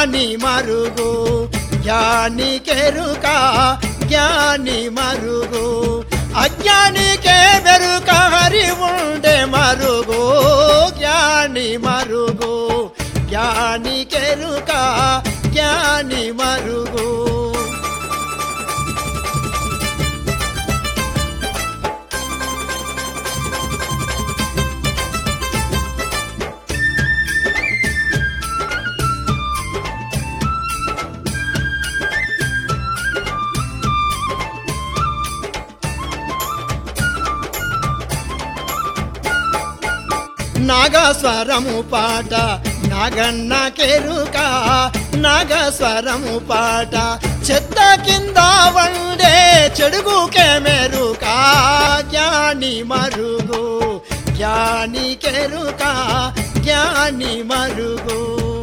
జ్ఞాని మరుగు జ్ఞాని కెరుక జ్ఞాని మరుగు అజ్ఞానికే వెరుక హరి ఉండే మరుగు జ్ఞాని మరుగు జ్ఞాని కెరుక జ్ఞాని మరుగు నాగస్వరము పాట నాగన్న కెరుక నాగస్వరము పాట చెత్త కింద వండే చెడుగుకే మెరుక జ్ఞాని మరుగు జ్ఞాని కెరుక జ్ఞాని మరుగు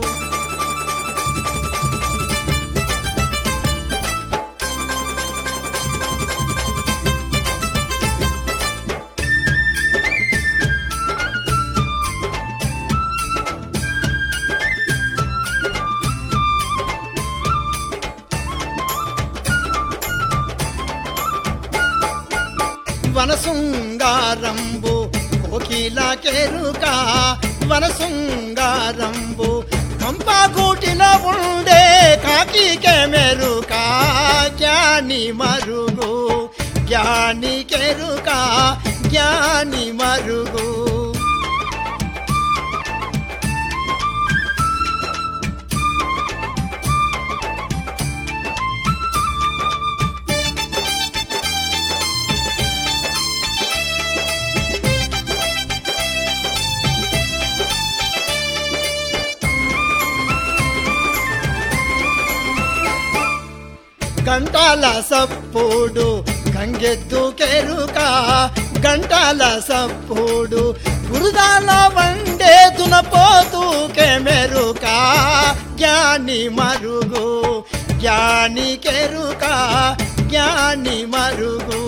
వనసుంగారంబు కోకిల కెరుక వనసుంగారంబు పంపగూటిన ఉండే కాకికే మెరుక జ్ఞాని మరుగు జ్ఞాని కెరుక జ్ఞాని మరుగు గంటాల సప్పుడు గంగెద్దు కెరుక గంటాల సప్పుడు బురదాల వండే దునపోతూ కెమెరుక జ్ఞాని మరుగు జ్ఞాని కెరుక జ్ఞాని మరుగు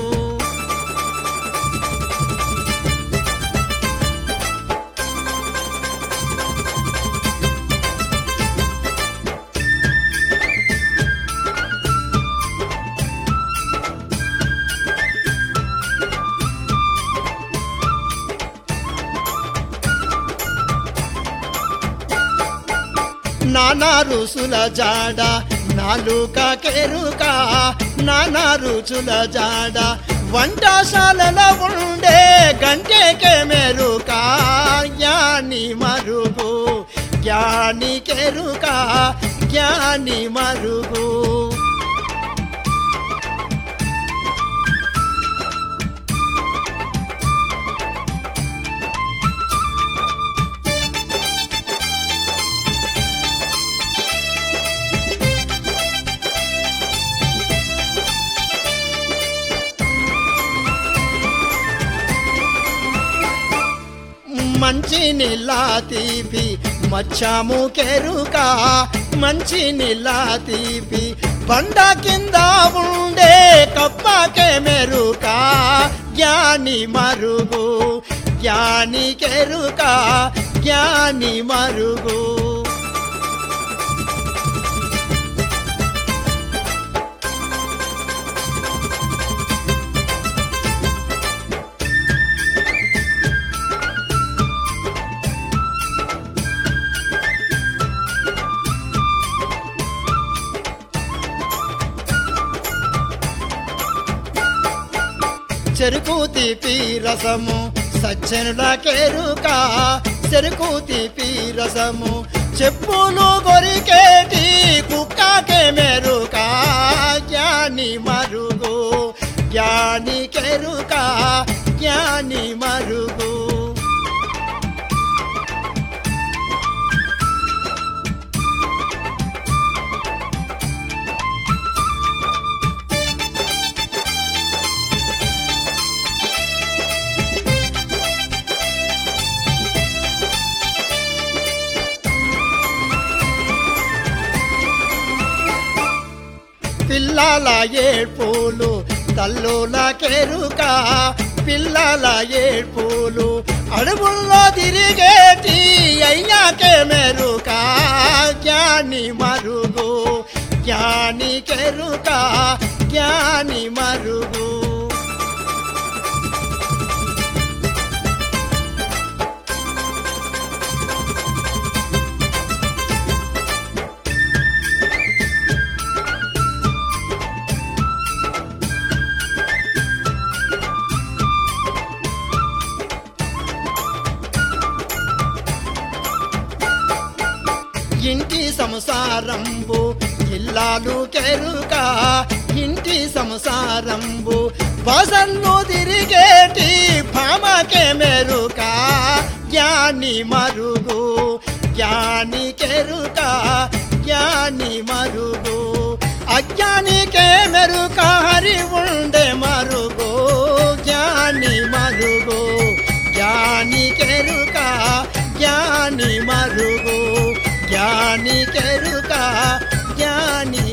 నానా రుసుల జాడ నాలుక కెరుక నానా రుచుల జాడ వంటశాలలో ఉండే గంటెకే మెరుక జ్ఞాని మరుగు జ్ఞాని కెరుక జ్ఞాని మరుగు మంచి నిల్లా తీపి మచ్చాము కెరుక మంచి నిల్లా తీపి బండ కింద ఉండే కప్పకే మెరుక జ్ఞాని మరుగు జ్ఞాని కెరుక జ్ఞాని మరుగు చెరుకు తీపి రసము సజ్జనుల కెరుక చెరుకు తీపి రసము చెప్పులు గొరికేటి కుక్కకే మెరుక జ్ఞాని మరుగు జ్ఞాని కెరుక జ్ఞాని మరుగు పిల్లల ఏడ్పులు తల్లుల కెరుక పిల్లల ఏడ్పులు అడవుల్లో తిరిగేటి అయ్యాకే మెరుక జ్ఞాని మరుగు జ్ఞాని కెరుక జ్ఞాని మరుగు ఇంటి సంసారంబు ఇల్లాలు కెరుక ఇంటి సంసారంబు బసన్ను తిరిగేటి భామకే మెరుక జ్ఞాని మరుగు జ్ఞాని కెరుక జ్ఞాని మరుగు అజ్ఞానికే మెరుక హరి ఉండే మరుగు జ్ఞాని మరుగు జ్ఞాని కెరుక జ్ఞాని మరుగు జ్ఞాని కెరుక జ్ఞాని